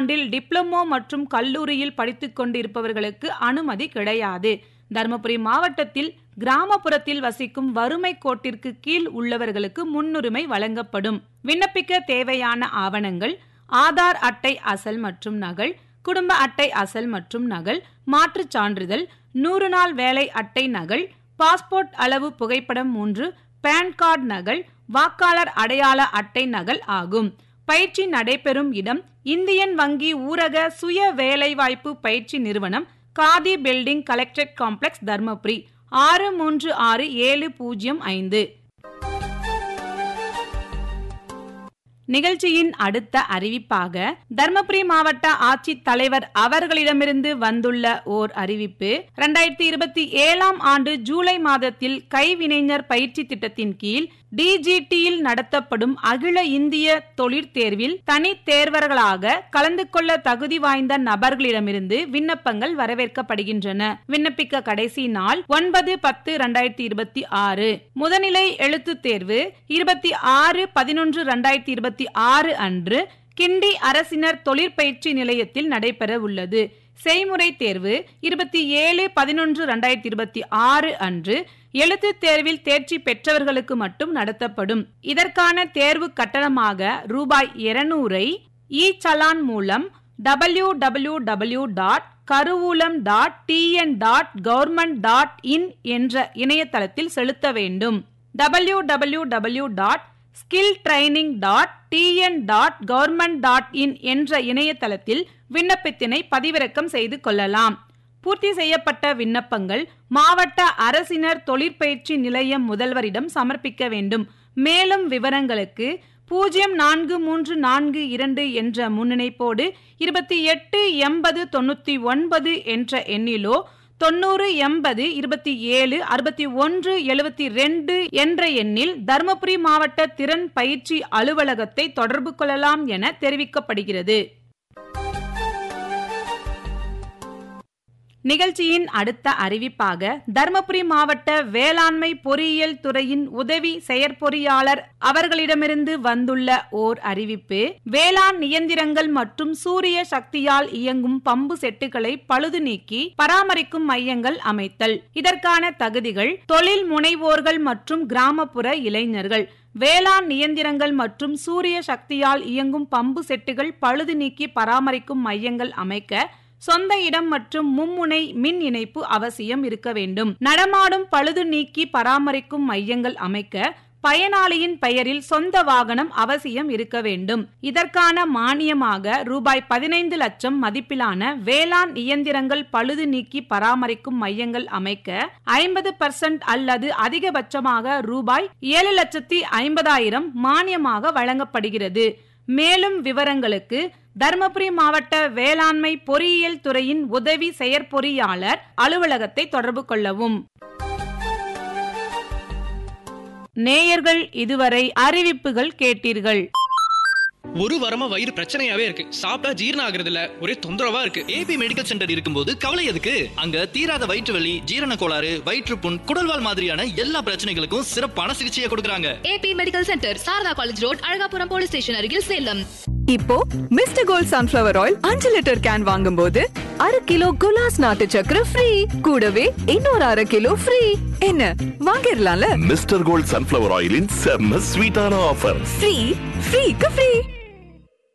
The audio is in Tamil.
ஆண்டில் டிப்ளமோ மற்றும் கல்லூரியில் படித்துக் கொண்டிருப்பவர்களுக்கு அனுமதி கிடையாது தருமபுரி மாவட்டத்தில் கிராமப்புறத்தில் வசிக்கும் வறுமை கோட்டிற்கு கீழ் உள்ளவர்களுக்கு முன்னுரிமை வழங்கப்படும் விண்ணப்பிக்க தேவையான ஆவணங்கள் ஆதார் அட்டை அசல் மற்றும் நகல் குடும்ப அட்டை அசல் மற்றும் நகல் மாற்றுச் சான்றிதழ் நூறு நாள் வேலை அட்டை நகல் பாஸ்போர்ட் அளவு புகைப்படம் மூன்று பான் கார்டு நகல் வாக்காளர் அடையாள அட்டை நகல் ஆகும் பயிற்சி நடைபெறும் இடம் இந்தியன் வங்கி ஊரக சுய வேலைவாய்ப்பு பயிற்சி நிறுவனம் Khadi building collectorate complex Dharmapuri ஆறு மூன்று ஆறு ஏழு பூஜ்ஜியம் ஐந்து நிகழ்ச்சியின் அடுத்த அறிவிப்பாக தர்மபுரி மாவட்ட ஆட்சித் தலைவர் அவர்களிடமிருந்து வந்துள்ள ஓர் அறிவிப்பு இரண்டாயிரத்தி இருபத்தி ஏழாம் ஆண்டு ஜூலை மாதத்தில் கைவினைஞர் பயிற்சி திட்டத்தின் கீழ் டிஜிடியில் நடத்தப்படும் அகில இந்திய தொழிற்தேர்வில் தனித் தேர்வர்களாக கலந்து கொள்ள தகுதி வாய்ந்த நபர்களிடமிருந்து விண்ணப்பங்கள் வரவேற்கப்படுகின்றன விண்ணப்பிக்க கடைசி நாள் ஒன்பது பத்து இரண்டாயிரத்தி இருபத்தி ஆறு முதுநிலை எழுத்துத் தேர்வு இருபத்தி ஆறு பதினொன்று இரண்டாயிரத்தி இருபத்தி ஆறு அன்று கிண்டி அரசினர் தொழிற்பயிற்சி நிலையத்தில் நடைபெற உள்ளது செய்முறை தேர்வு இருபத்தி ஏழு பதினொன்று இரண்டாயிரத்தி இருபத்தி ஆறு அன்று எழுத்துத் தேர்வில் தேர்ச்சி பெற்றவர்களுக்கு மட்டும் நடத்தப்படும் இதற்கான தேர்வு கட்டணமாக ரூபாய் இருநூறை இ சலான் மூலம் W W W dot Karuvoolam dot TN dot government dot in என்ற இணையதளத்தில் செலுத்த வேண்டும் W W W dot skill training dot TN dot government dot in என்ற இணையதளத்தில் விண்ணப்பத்தினை பதிவிறக்கம் செய்து கொள்ளலாம் பூர்த்தி செய்யப்பட்ட விண்ணப்பங்கள் மாவட்ட அரசினர் தொழிற்பயிற்சி நிலையம் முதல்வரிடம் சமர்ப்பிக்க வேண்டும் மேலும் விவரங்களுக்கு பூஜ்ஜியம் நான்கு மூன்று நான்கு இரண்டு என்ற முன்னிணைப்போடு இருபத்தி எட்டு எண்பது தொண்ணூத்தி ஒன்பது என்ற எண்ணிலோ தொண்ணூறு எண்பது இருபத்தி ஏழு அறுபத்தி ஒன்று எழுபத்தி ரெண்டு என்ற எண்ணில் தருமபுரி மாவட்ட திறன் பயிற்சி அலுவலகத்தை தொடர்பு கொள்ளலாம் என தெரிவிக்கப்படுகிறது நிகழ்ச்சியின் அடுத்த அறிவிப்பாக தருமபுரி மாவட்ட வேளாண்மை பொறியியல் துறையின் உதவி செயற்பொறியாளர் அவர்களிடமிருந்து வந்துள்ள ஓர் அறிவிப்பு வேளாண் இயந்திரங்கள் மற்றும் சூரிய சக்தியால் இயங்கும் பம்பு செட்டுகளை பழுது நீக்கி பராமரிக்கும் மையங்கள் அமைத்தல் இதற்கான தகுதிகள் தொழில் முனைவோர்கள் மற்றும் கிராமப்புற இளைஞர்கள் வேளாண் இயந்திரங்கள் மற்றும் சூரிய சக்தியால் இயங்கும் பம்பு செட்டுகள் பழுது நீக்கி பராமரிக்கும் மையங்கள் அமைக்க சொந்த இடம் மற்றும் மும்முனை மின் இணைப்பு அவசியம் இருக்க வேண்டும் நடமாடும் பழுது நீக்கி பராமரிக்கும் மையங்கள் அமைக்க பயனாளியின் பெயரில் சொந்த வாகனம் அவசியம் இருக்க வேண்டும் இதற்கான மானியமாக ரூபாய் பதினைந்து லட்சம் மதிப்பிலான வேளாண் இயந்திரங்கள் பழுது நீக்கி பராமரிக்கும் மையங்கள் அமைக்க ஐம்பது பர்சன்ட் அல்லது அதிகபட்சமாக ரூபாய் ஏழு லட்சத்தி ஐம்பதாயிரம் மானியமாக வழங்கப்படுகிறது மேலும் விவரங்களுக்கு தருமபுரி மாவட்ட வேளாண்மை பொறியியல் துறையின் உதவி செயற்பொறியாளர் அலுவலகத்தை தொடர்பு கொள்ளவும் நேயர்கள் இதுவரை அறிவிப்புகள் கேட்டீர்கள் ஒரு வாரமா வயிறு பிரச்சனையாவே இருக்கு சாப்பிட்டா ஜீரணம் ஆகுறது இல்ல ஒரே தொந்தரவா இருக்கு ஏபி மெடிக்கல் சென்டர் இருக்கும்போது கவலை எதுக்கு அங்க தீராத வயிற்று வலி ஜீரண கோளாறு வயிற்றுப்புண் குடல்வால் மாதிரியான எல்லா பிரச்சனைகளுக்கும் சிறப்பான சிகிச்சையை கொடுக்கறாங்க A B medical centre Sarada college road Alagapuram police station அருகில் சேலம் இப்போ மிஸ்டர் கோல்ட் சன்ஃபிளவர் ஆயில் அஞ்சு லிட்டர் கேன் வாங்கும்போது அரை கிலோ குலாஸ் நாட்டு சக்கரை ஃப்ரீ கூடவே இன்னொரு அரை கிலோ ஃப்ரீ என்ன வாங்கிடலாம்ல மிஸ்டர் கோல்ட் சன்ஃபிளவர் ஆயிலின் செம்ம ஸ்வீட்டான ஆஃபர் ஃப்ரீ ஃப்ரீக்கு ஃப்ரீ